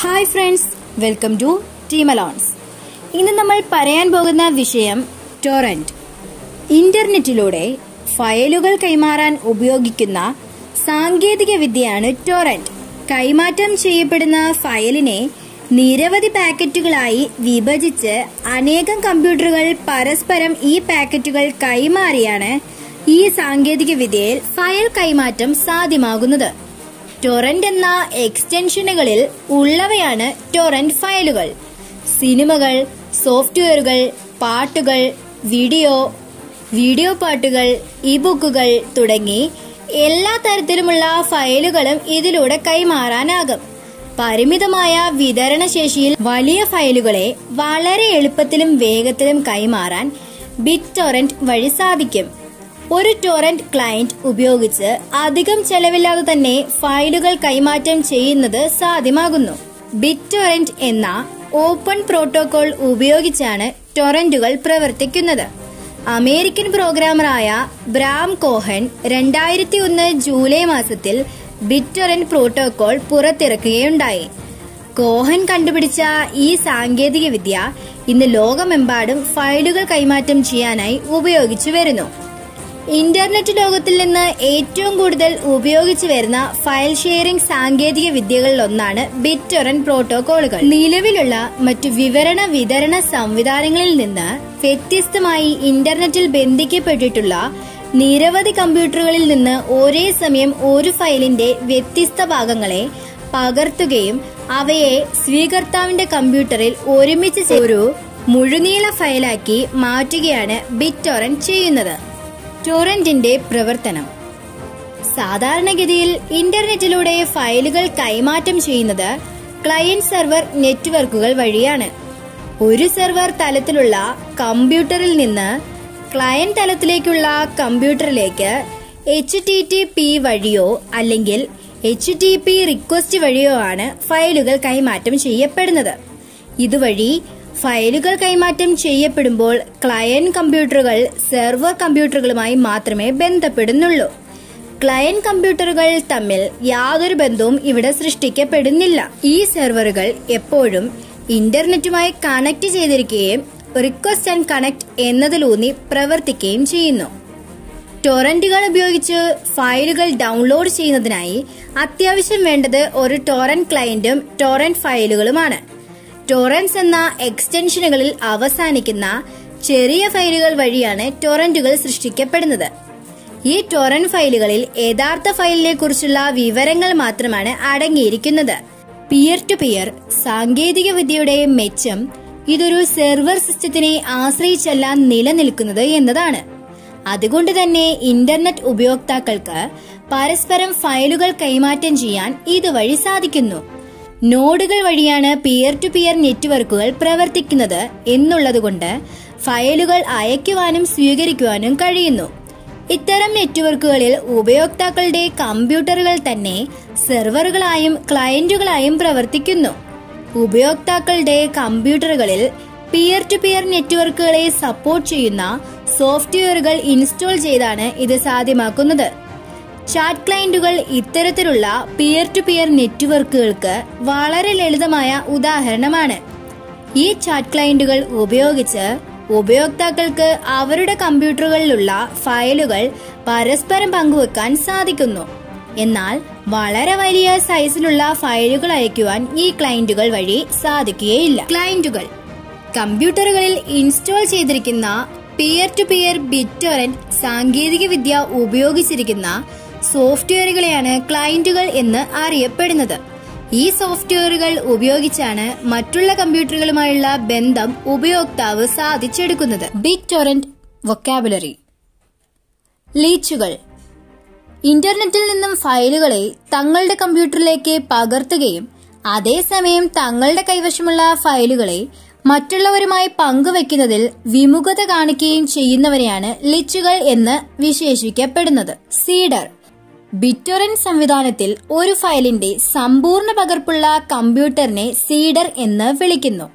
hi friends welcome to ടീമലോൺസ് ഇന്ന് നമ്മൾ പറയാൻ പോകുന്ന വിഷയം ടൊറന്റ് ഇന്റർനെറ്റിലൂടെ ഫയലുകൾ കൈമാറാൻ ഉപയോഗിക്കുന്ന സാങ്കേതിക വിദ്യയാണ് ടൊറന്റ് കൈമാറ്റം ചെയ്യപ്പെടുന്ന ഫയലിനെ നിരവധി പാക്കറ്റുകളായി വിഭജിച്ച് അനേകം കമ്പ്യൂട്ടറുകൾ പരസ്പരം ഈ പാക്കറ്റുകൾ കൈമാറിയാണ് ഈ സാങ്കേതിക വിദ്യയിൽ ഫയൽ കൈമാറ്റം സാധ്യമാകുന്നത് ടൊറന്റ് എന്ന എക്സ്റ്റൻഷനുകളിൽ ഉള്ളവയാണ് ടൊറന്റ് ഫയലുകൾ സിനിമകൾ സോഫ്റ്റ്വെയറുകൾ പാട്ടുകൾ വീഡിയോ വീഡിയോ പാട്ടുകൾ ഇ ബുക്കുകൾ തുടങ്ങി എല്ലാ തരത്തിലുമുള്ള ഫയലുകളും ഇതിലൂടെ കൈമാറാനാകും പരിമിതമായ വിതരണ ശേഷിയിൽ വലിയ ഫയലുകളെ വളരെ എളുപ്പത്തിലും വേഗത്തിലും കൈമാറാൻ ബിറ്റ് ടൊറന്റ് വഴി സാധിക്കും ഒരു ടൊറന്റ് ക്ലയന്റ് ഉപയോഗിച്ച് അധികം ചെലവില്ലാതെ തന്നെ ഫയലുകൾ കൈമാറ്റം ചെയ്യുന്നത് സാധ്യമാകുന്നു ബിറ്റ് ടൊറന്റ് എന്ന ഓപ്പൺ പ്രോട്ടോകോൾ ഉപയോഗിച്ചാണ് ടൊറന്റുകൾ പ്രവർത്തിക്കുന്നത് അമേരിക്കൻ പ്രോഗ്രാമറായ ബ്രാം കോഹൻ രണ്ടായിരത്തി ഒന്ന് ജൂലൈ മാസത്തിൽ ബിറ്റ് ടൊറന്റ് പ്രോട്ടോകോൾ പുറത്തിറക്കുകയുണ്ടായി കോഹൻ കണ്ടുപിടിച്ച ഈ സാങ്കേതിക വിദ്യ ഇന്ന് ലോകമെമ്പാടും ഫയലുകൾ കൈമാറ്റം ചെയ്യാനായി ഉപയോഗിച്ചു വരുന്നു ഇന്റർനെറ്റ് ലോകത്തിൽ നിന്ന് ഏറ്റവും കൂടുതൽ ഉപയോഗിച്ചു വരുന്ന ഫയൽ ഷെയറിംഗ് സാങ്കേതിക വിദ്യകളിലൊന്നാണ് ബിറ്റൊറന്റ് പ്രോട്ടോകോളുകൾ നിലവിലുള്ള മറ്റു വിവരണ വിതരണ സംവിധാനങ്ങളിൽ നിന്ന് വ്യത്യസ്തമായി ഇന്റർനെറ്റിൽ ബന്ധിക്കപ്പെട്ടിട്ടുള്ള നിരവധി കമ്പ്യൂട്ടറുകളിൽ നിന്ന് ഒരേ സമയം ഒരു ഫയലിന്റെ വ്യത്യസ്ത ഭാഗങ്ങളെ പകർത്തുകയും അവയെ സ്വീകർത്താവിന്റെ കമ്പ്യൂട്ടറിൽ ഒരുമിച്ച് ചേ- ഒരു മുഴുനീള ഫയലാക്കി മാറ്റുകയാണ് ബിറ്റൊറന്റ് ചെയ്യുന്നത് ടൊറന്റിന്റെ പ്രവർത്തനം സാധാരണഗതിയിൽ ഇന്റർനെറ്റിലൂടെ ഫയലുകൾ കൈമാറ്റം ചെയ്യുന്നത് ക്ലയന്റ് സെർവർ നെറ്റ്വർക്കുകൾ വഴിയാണ് ഒരു സെർവർ തലത്തിലുള്ള കമ്പ്യൂട്ടറിൽ നിന്ന് ക്ലയന്റ് തലത്തിലേക്കുള്ള കമ്പ്യൂട്ടറിലേക്ക് എച്ച് ടി ടി പി വഴിയോ അല്ലെങ്കിൽ എച്ച് ടി പി റിക്വസ്റ്റ് വഴിയോ ആണ് ഫയലുകൾ കൈമാറ്റം ചെയ്യപ്പെടുന്നത് ഇതുവഴി ഫയലുകൾ കൈമാറ്റം ചെയ്യപ്പെടുമ്പോൾ ക്ലയന്റ് കമ്പ്യൂട്ടറുകൾ സെർവർ കമ്പ്യൂട്ടറുകളുമായി മാത്രമേ ബന്ധപ്പെടുന്നുള്ളൂ ക്ലയന്റ് കമ്പ്യൂട്ടറുകൾ തമ്മിൽ യാതൊരു ബന്ധവും ഇവിടെ സൃഷ്ടിക്കപ്പെടുന്നില്ല ഈ സെർവറുകൾ എപ്പോഴും ഇന്റർനെറ്റുമായി കണക്ട് ചെയ്തിരിക്കുകയും റിക്വസ്റ്റ് ആൻഡ് കണക്ട് എന്നതിലൂന്നി പ്രവർത്തിക്കുകയും ചെയ്യുന്നു ടൊറന്റുകൾ ഉപയോഗിച്ച് ഫയലുകൾ ഡൗൺലോഡ് ചെയ്യുന്നതിനായി അത്യാവശ്യം വേണ്ടത് ഒരു ടൊറന്റ് ക്ലയന്റും ടൊറന്റ് ഫയലുകളുമാണ് ടൊറൻസ് എന്ന എക്സ്റ്റൻഷനുകളിൽ അവസാനിക്കുന്ന ചെറിയ ഫയലുകൾ വഴിയാണ് ടൊറന്റുകൾ സൃഷ്ടിക്കപ്പെടുന്നത് ഈ ടൊറന്റ് ഫയലുകളിൽ യഥാർത്ഥ ഫയലിനെ കുറിച്ചുള്ള വിവരങ്ങൾ മാത്രമാണ് അടങ്ങിയിരിക്കുന്നത് പിയർ ടു പിയർ സാങ്കേതിക വിദ്യയുടെ മെച്ചം ഇതൊരു സെർവർ സിസ്റ്റത്തിനെ ആശ്രയിച്ചല്ല നിലനിൽക്കുന്നത് എന്നതാണ് അതുകൊണ്ട് തന്നെ ഇന്റർനെറ്റ് ഉപയോക്താക്കൾക്ക് പരസ്പരം ഫയലുകൾ കൈമാറ്റം ചെയ്യാൻ ഇതുവഴി സാധിക്കുന്നു നോഡുകൾ വഴിയാണ് പിയർ ടു പിയർ നെറ്റ്വർക്കുകൾ പ്രവർത്തിക്കുന്നത് എന്നുള്ളതുകൊണ്ട് ഫയലുകൾ അയക്കുവാനും സ്വീകരിക്കുവാനും കഴിയുന്നു ഇത്തരം നെറ്റ്വർക്കുകളിൽ ഉപയോക്താക്കളുടെ കമ്പ്യൂട്ടറുകൾ തന്നെ സെർവറുകളായും ക്ലയന്റുകളായും പ്രവർത്തിക്കുന്നു ഉപയോക്താക്കളുടെ കമ്പ്യൂട്ടറുകളിൽ പിയർ ടു പിയർ നെറ്റ്വർക്കുകളെ സപ്പോർട്ട് ചെയ്യുന്ന സോഫ്റ്റ്വെയറുകൾ ഇൻസ്റ്റാൾ ചെയ്താണ് ഇത് സാധ്യമാക്കുന്നത് ചാറ്റ് ക്ലയന്റുകൾ ഇത്തരത്തിലുള്ള പിയർ ടു പിയർ നെറ്റ്വർക്കുകൾക്ക് വളരെ ലളിതമായ ഉദാഹരണമാണ് ഈ ചാറ്റ് ക്ലയന്റുകൾ ഉപയോഗിച്ച് ഉപയോക്താക്കൾക്ക് അവരുടെ കമ്പ്യൂട്ടറുകളിലുള്ള ഫയലുകൾ പരസ്പരം പങ്കുവെക്കാൻ സാധിക്കുന്നു എന്നാൽ വളരെ വലിയ സൈസിലുള്ള ഫയലുകൾ അയക്കുവാൻ ഈ ക്ലയന്റുകൾ വഴി സാധിക്കുകയില്ല ക്ലയന്റുകൾ കമ്പ്യൂട്ടറുകളിൽ ഇൻസ്റ്റാൾ ചെയ്തിരിക്കുന്ന പിയർ ടു പിയർ ബിറ്റൊറന്റ് സാങ്കേതിക വിദ്യ ഉപയോഗിച്ചിരിക്കുന്ന സോഫ്റ്റ്വെയറുകളെയാണ് ക്ലയന്റുകൾ എന്ന് അറിയപ്പെടുന്നത് ഈ സോഫ്റ്റ്വെയറുകൾ ഉപയോഗിച്ചാണ് മറ്റുള്ള കമ്പ്യൂട്ടറുകളുമായുള്ള ബന്ധം ഉപയോക്താവ് സാധിച്ചെടുക്കുന്നത് ബിറ്റൊറന്റ് വൊക്കാബുലറി ലീച്ചുകൾ ഇന്റർനെറ്റിൽ നിന്നും ഫയലുകളെ തങ്ങളുടെ കമ്പ്യൂട്ടറിലേക്ക് പകർത്തുകയും അതേസമയം തങ്ങളുടെ കൈവശമുള്ള ഫയലുകളെ മറ്റുള്ളവരുമായി പങ്കുവെക്കുന്നതിൽ വിമുഖത കാണിക്കുകയും ചെയ്യുന്നവരെയാണ് ലിച്ചുകൾ എന്ന് വിശേഷിക്കപ്പെടുന്നത് സീഡർ ബിറ്റൊറന്റ് സംവിധാനത്തിൽ ഒരു ഫയലിന്റെ സമ്പൂർണ്ണ പകർപ്പുള്ള കമ്പ്യൂട്ടറിനെ സീഡർ എന്ന് വിളിക്കുന്നു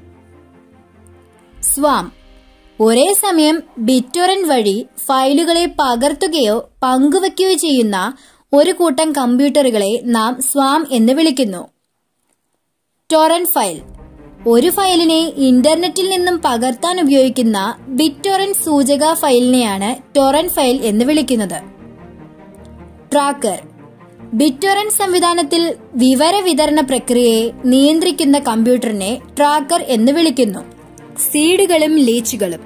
സ്വാം ഒരേ സമയം ബിറ്റൊറന്റ് വഴി ഫയലുകളെ പകർത്തുകയോ പങ്കുവയ്ക്കുകയോ ചെയ്യുന്ന ഒരു കൂട്ടം കമ്പ്യൂട്ടറുകളെ നാം സ്വാം എന്ന് വിളിക്കുന്നു ടൊറന്റ് ഫയൽ ഒരു ഫയലിനെ ഇന്റർനെറ്റിൽ നിന്നും പകർത്താൻ ഉപയോഗിക്കുന്ന ബിറ്റൊറന്റ് സൂചക ഫയലിനെയാണ് ടൊറന്റ് ഫയൽ എന്ന് വിളിക്കുന്നത് ട്രാക്കർ ബിറ്റൊറന്റ് സംവിധാനത്തിൽ വിവര വിതരണ പ്രക്രിയയെ നിയന്ത്രിക്കുന്ന കമ്പ്യൂട്ടറിനെ ട്രാക്കർ എന്ന് വിളിക്കുന്നു സീഡുകളും ലീച്ചുകളും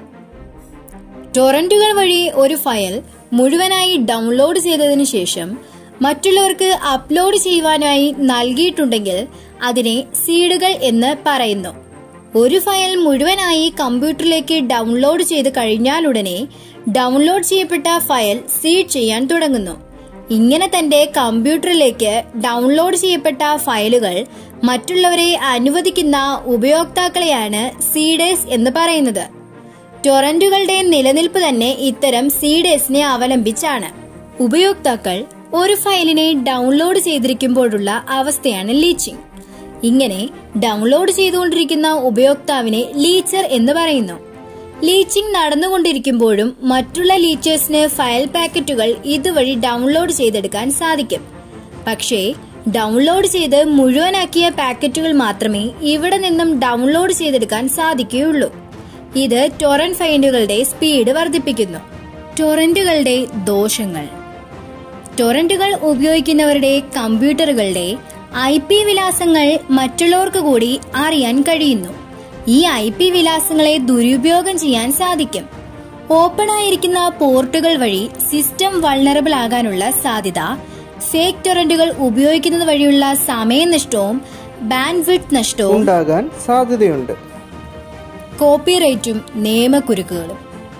ടൊറന്റുകൾ വഴി ഒരു ഫയൽ മുഴുവനായി ഡൗൺലോഡ് ചെയ്തതിനു ശേഷം മറ്റുള്ളവർക്ക് അപ്ലോഡ് ചെയ്യുവാനായി നൽകിയിട്ടുണ്ടെങ്കിൽ അതിനെ സീഡുകൾ എന്ന് പറയുന്നു ഒരു ഫയൽ മുഴുവനായി കമ്പ്യൂട്ടറിലേക്ക് ഡൗൺലോഡ് ചെയ്ത് കഴിഞ്ഞാലുടനെ ഡൗൺലോഡ് ചെയ്യപ്പെട്ട ഫയൽ സീഡ് ചെയ്യാൻ തുടങ്ങുന്നു ഇങ്ങനെ തന്റെ കമ്പ്യൂട്ടറിലേക്ക് ഡൗൺലോഡ് ചെയ്യപ്പെട്ട ഫയലുകൾ മറ്റുള്ളവരെ അനുവദിക്കുന്ന ഉപയോക്താക്കളെയാണ് സീഡേഴ്സ് എന്ന് പറയുന്നത് ടൊറന്റുകളുടെ നിലനിൽപ്പ് തന്നെ ഇത്തരം സീഡേഴ്സിനെ അവലംബിച്ചാണ് ഉപയോക്താക്കൾ ഒരു ഫയലിനെ ഡൗൺലോഡ് ചെയ്തിരിക്കുമ്പോഴുള്ള അവസ്ഥയാണ് ലീച്ചിങ് ഇങ്ങനെ ഡൗൺലോഡ് ചെയ്തുകൊണ്ടിരിക്കുന്ന ഉപയോക്താവിനെ ലീച്ചർ എന്ന് പറയുന്നു ലീച്ചിങ് നടന്നുകൊണ്ടിരിക്കുമ്പോഴും മറ്റുള്ള ലീച്ചേഴ്സിന് ഫയൽ പാക്കറ്റുകൾ ഇതുവഴി ഡൗൺലോഡ് ചെയ്തെടുക്കാൻ സാധിക്കും പക്ഷേ ഡൗൺലോഡ് ചെയ്ത് മുഴുവനാക്കിയ പാക്കറ്റുകൾ മാത്രമേ ഇവിടെ നിന്നും ഡൗൺലോഡ് ചെയ്തെടുക്കാൻ സാധിക്കുകയുള്ളൂ ഇത് ടൊറന്റ് ഫൈലുകളുടെ സ്പീഡ് വർദ്ധിപ്പിക്കുന്നു ടൊറന്റുകളുടെ ദോഷങ്ങൾ ടൊറന്റുകൾ ഉപയോഗിക്കുന്നവരുടെ കമ്പ്യൂട്ടറുകളുടെ ഐ പി വിലാസങ്ങൾ മറ്റുള്ളവർക്ക് കൂടി അറിയാൻ കഴിയുന്നു ഈ ഐ പി വിലാസങ്ങളെ ദുരുപയോഗം ചെയ്യാൻ സാധിക്കും ഓപ്പൺ ആയിരിക്കുന്ന പോർട്ടുകൾ വഴി സിസ്റ്റം വൾണറബിൾ ആകാനുള്ള സാധ്യത ഫേക്ക് ടൊറന്റുകൾ ഉപയോഗിക്കുന്നത് വഴിയുള്ള സമയനഷ്ടവും ബാൻഡ് വിഡ്ത്ത് നഷ്ടവും ഉണ്ടാകാൻ സാധ്യതയുണ്ട് കോപ്പിറൈറ്റും നിയമക്കുരുക്കുകളും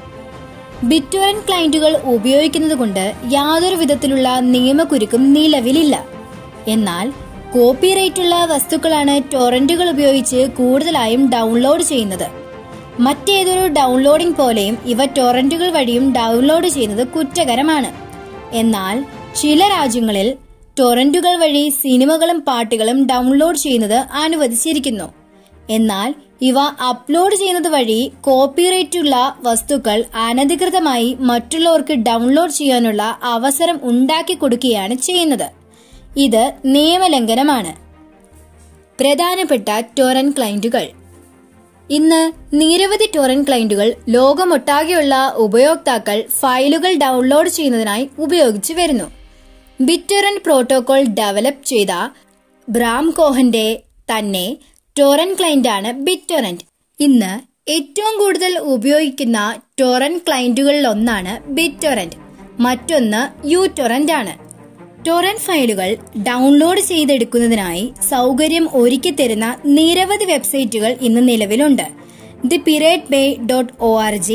ബിറ്റ്വൻ ക്ലയന്റുകൾ ഉപയോഗിക്കുന്നത് കൊണ്ട് യാതൊരു വിധത്തിലുള്ള നിയമക്കുരുക്കും നിലവിലില്ല എന്നാൽ കോപ്പിറൈറ്റുള്ള വസ്തുക്കളാണ് ടൊറന്റുകൾ ഉപയോഗിച്ച് കൂടുതലായും ഡൗൺലോഡ് ചെയ്യുന്നത് മറ്റേതൊരു ഡൗൺലോഡിംഗ് പോലെയും ഇവ ടൊറന്റുകൾ വഴിയും ഡൗൺലോഡ് ചെയ്യുന്നത് കുറ്റകരമാണ് എന്നാൽ ചില രാജ്യങ്ങളിൽ ടൊറന്റുകൾ വഴി സിനിമകളും പാട്ടുകളും ഡൗൺലോഡ് ചെയ്യുന്നത് അനുവദിച്ചിരിക്കുന്നു എന്നാൽ ഇവ അപ്ലോഡ് ചെയ്യുന്നത് വഴി കോപ്പിറൈറ്റുള്ള വസ്തുക്കൾ അനധികൃതമായി മറ്റുള്ളവർക്ക് ഡൗൺലോഡ് ചെയ്യാനുള്ള അവസരം ഉണ്ടാക്കി കൊടുക്കുകയാണ് ചെയ്യുന്നത് ഇത് നിയമലംഘനമാണ് പ്രധാനപ്പെട്ട ടൊറൻ ക്ലയന്റുകൾ ഇന്ന് നിരവധി ടൊറന്റ് ക്ലയന്റുകൾ ലോകമൊട്ടാകെയുള്ള ഉപയോക്താക്കൾ ഫയലുകൾ ഡൗൺലോഡ് ചെയ്യുന്നതിനായി ഉപയോഗിച്ചു വരുന്നു ബിറ്റൊറന്റ് പ്രോട്ടോകോൾ ഡെവലപ്പ് ചെയ്ത ബ്രാം കോഹന്റെ തന്നെ ടൊറന്റ് ക്ലയന്റാണ് ബിറ്റൊറന്റ് ഇന്ന് ഏറ്റവും കൂടുതൽ ഉപയോഗിക്കുന്ന ടൊറന്റ് ക്ലയന്റുകളിൽ ഒന്നാണ് ബിറ്റൊറന്റ് മറ്റൊന്ന് യു ടൊറന്റ് ആണ് ടൊറന്റ് ഫയലുകൾ ഡൗൺലോഡ് ചെയ്തെടുക്കുന്നതിനായി സൗകര്യം ഒരുക്കി തരുന്ന നിരവധി വെബ്സൈറ്റുകൾ ഇന്ന് നിലവിലുണ്ട് the Pirate Bay dot O R G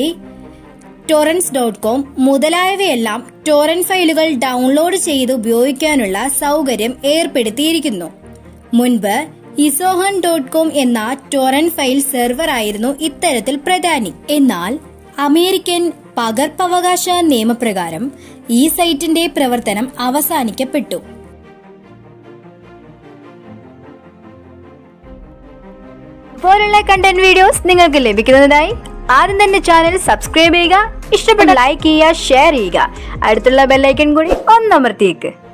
torrents dot com മുതലായവയെല്ലാം ടൊറന്റ് ഫയലുകൾ ഡൗൺലോഡ് ചെയ്ത് ഉപയോഗിക്കാനുള്ള സൗകര്യം ഏർപ്പെടുത്തിയിരിക്കുന്നു മുൻപ് ഇസോഹൻ ഡോട്ട് കോം എന്ന ടൊറന്റ് ഫയൽ സെർവർ ആയിരുന്നു ഇത്തരത്തിൽ പ്രധാനി എന്നാൽ അമേരിക്കൻ പകർപ്പവകാശ നിയമപ്രകാരം ഈ സൈറ്റിന്റെ പ്രവർത്തനം അവസാനിക്കപ്പെട്ടു പോലുള്ള കണ്ടന്റ് വീഡിയോസ് നിങ്ങൾക്ക് ലഭിക്കുന്നതിനായി ആദ്യം തന്നെ ചാനൽ സബ്സ്ക്രൈബ് ചെയ്യുക ഇഷ്ടപ്പെട്ട ലൈക്ക് ചെയ്യുക ഷെയർ ചെയ്യുക അടുത്തുള്ള ബെല്ലൈക്കൺ കൂടി ഒന്നമർത്തിയേക്ക്